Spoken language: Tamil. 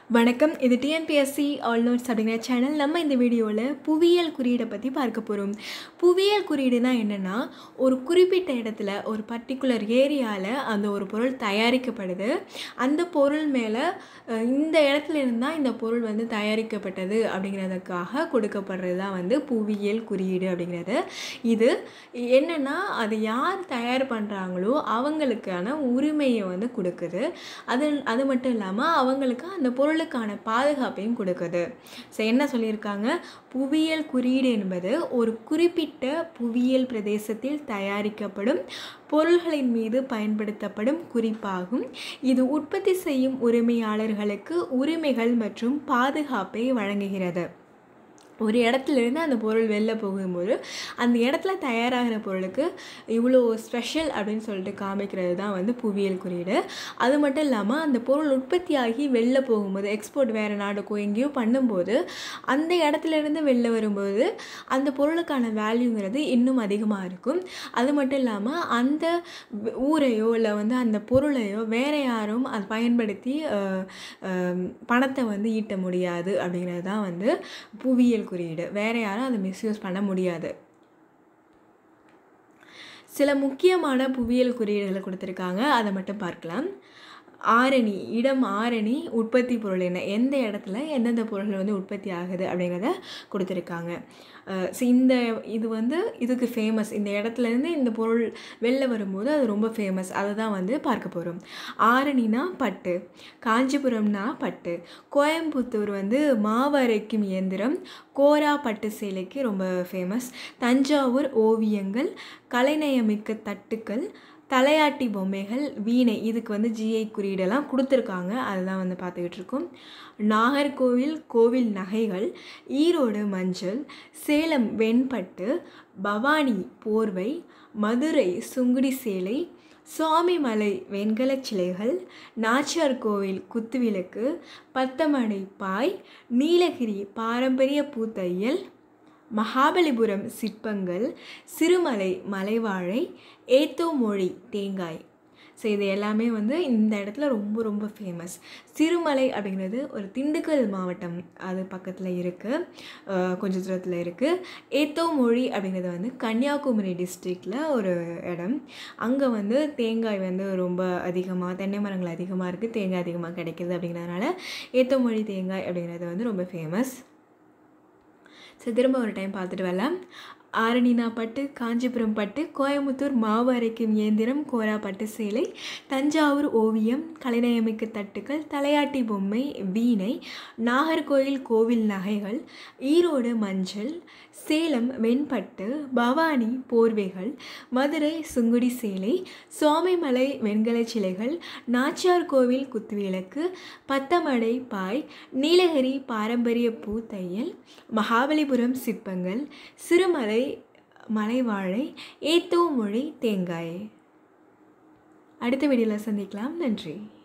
வணக்கம் இது டிஎன்பிஎஸ்சி ஆல் நோட்ஸ் அப்படிங்கிற சேனல் நம்ம இந்த வீடியோவில் புவியியல் குறியீடை பற்றி பார்க்க போகிறோம் புவியியல் குறியீடுனா என்னென்னா ஒரு குறிப்பிட்ட இடத்துல ஒரு பர்டிகுலர் ஏரியாவில் அந்த ஒரு பொருள் தயாரிக்கப்படுது அந்த பொருள் மேலே அஹ், இந்த இடத்துல இருந்தால் இந்த பொருள் வந்து தயாரிக்கப்பட்டது அப்படிங்கிறதுக்காக கொடுக்கப்படுறது தான் வந்து புவியியல் குறியீடு அப்படிங்கிறது இது என்னென்னா அது யார் தயார் பண்ணுறாங்களோ அவங்களுக்கான உரிமையை வந்து கொடுக்குது அது அது மட்டும் இல்லாமல் அவங்களுக்கு அந்த பொருளுக்கான பாதுகாப்பையும் கொடுக்குது ஸோ என்ன சொல்லியிருக்காங்க புவியியல் குறியீடு என்பது ஒரு குறிப்பிட்ட புவியியல் பிரதேசத்தில் தயாரிக்கப்படும் பொருள்களின் மீது பயன்படுத்தப்படும் குறிப்பாகும் இது உற்பத்தி செய்யும் உரிமையாளர்களுக்கு உரிமைகள் மற்றும் பாதுகாப்பை வழங்குகிறது ஒரு இடத்துலேருந்து அந்த பொருள் வெளில போகும்போது அந்த இடத்துல தயாராகிற பொருளுக்கு இவ்வளோ ஸ்பெஷல் அப்படின்னு சொல்லிட்டு காமிக்கிறது தான் வந்து புவியியல் குறியீடு அது மட்டும் இல்லாமல் அந்த பொருள் உற்பத்தியாகி வெளில போகும்போது எக்ஸ்போர்ட் வேறு நாடுக்கோ எங்கேயோ பண்ணும்போது அந்த இடத்துலேருந்து வெளில வரும்போது அந்த பொருளுக்கான வேல்யூங்கிறது இன்னும் அதிகமாக இருக்கும் அது மட்டும் இல்லாமல் அந்த வ- ஊரையோ இல்லை வந்து அந்த பொருளையோ வேறு யாரும் அதை பயன்படுத்தி அஹ், அஹ், பணத்தை வந்து ஈட்ட முடியாது அப்படிங்கிறது தான் வந்து புவியியல் குறியீடு வேறு யாரும் அதை மிஸ்யூஸ் பண்ண முடியாது சில முக்கியமான புவியியல் குறியீடுகளை கொடுத்துருக்காங்க அதை மட்டும் பார்க்கலாம் ஆரணி இடம் ஆரணி உற்பத்தி பொருள் என்ன எந்த இடத்துல எந்தெந்த பொருள்கள் வந்து உற்பத்தி ஆகுது அப்படிங்கிறத கொடுத்துருக்காங்க ஸோ இந்த இது வந்து இதுக்கு ஃபேமஸ் இந்த இடத்துலேருந்து இந்த பொருள் வெளில வரும்போது அது ரொம்ப ஃபேமஸ் அதை தான் வந்து பார்க்க போகிறோம் ஆரணினா பட்டு காஞ்சிபுரம்னா பட்டு கோயம்புத்தூர் வந்து மாவு அரைக்கும் இயந்திரம் கோரா பட்டு சேலைக்கு ரொம்ப ஃபேமஸ் தஞ்சாவூர் ஓவியங்கள் கலைநயமிக்க தட்டுக்கள் தலையாட்டி பொம்மைகள் வீணை இதுக்கு வந்து ஜிஐ குறியீடெல்லாம் கொடுத்துருக்காங்க அதுதான் வந்து பார்த்துக்கிட்டு இருக்கோம் நாகர்கோவில் கோவில் நகைகள் ஈரோடு மஞ்சள் சேலம் வெண்பட்டு பவானி போர்வை மதுரை சுங்குடி சேலை சுவாமிமலை வெண்கலச் சிலைகள் நாச்சியார் கோவில் குத்துவிளக்கு பத்தமடை பாய் நீலகிரி பாரம்பரிய பூத்தையல் மகாபலிபுரம் சிற்பங்கள் சிறுமலை மலைவாழை ஏத்தோமொழி தேங்காய் ஸோ இது எல்லாமே வந்து இந்த இடத்துல ரொம்ப ரொம்ப ஃபேமஸ் சிறுமலை அப்படிங்கிறது ஒரு திண்டுக்கல் மாவட்டம் அது பக்கத்தில் இருக்குது கொஞ்சம் தூரத்தில் இருக்குது ஏத்தோமொழி அப்படிங்கிறது வந்து கன்னியாகுமரி டிஸ்ட்ரிக்டில் ஒரு இடம் அங்கே வந்து தேங்காய் வந்து ரொம்ப அதிகமாக தென்னை மரங்கள் அதிகமாக இருக்குது தேங்காய் அதிகமாக கிடைக்கிது அப்படிங்கிறதுனால ஏத்தோமொழி தேங்காய் அப்படிங்கிறது வந்து ரொம்ப ஃபேமஸ் ஸோ திரும்ப ஒரு டைம் பார்த்துட்டு வரலாம் ஆரணினா பட்டு காஞ்சிபுரம் பட்டு கோயம்புத்தூர் மாவு அரைக்கும் இயந்திரம் கோரா பட்டு சேலை தஞ்சாவூர் ஓவியம் கலைநயமிக்க தட்டுக்கள் தலையாட்டி பொம்மை வீணை நாகர்கோயில் கோவில் நகைகள் ஈரோடு மஞ்சள் சேலம் வெண்பட்டு பவானி போர்வைகள் மதுரை சுங்குடி சேலை சுவாமிமலை வெண்கலச் சிலைகள் நாச்சியார் கோவில் குத்துவிளக்கு பத்தமடை பாய் நீலகிரி பாரம்பரிய பூத்தையல் மகாபலிபுரம் சிற்பங்கள் சிறுமலை மலைவாழை ஏத்தோ மொழி தேங்காய் அடுத்த வீடியோவில் சந்திக்கலாம் நன்றி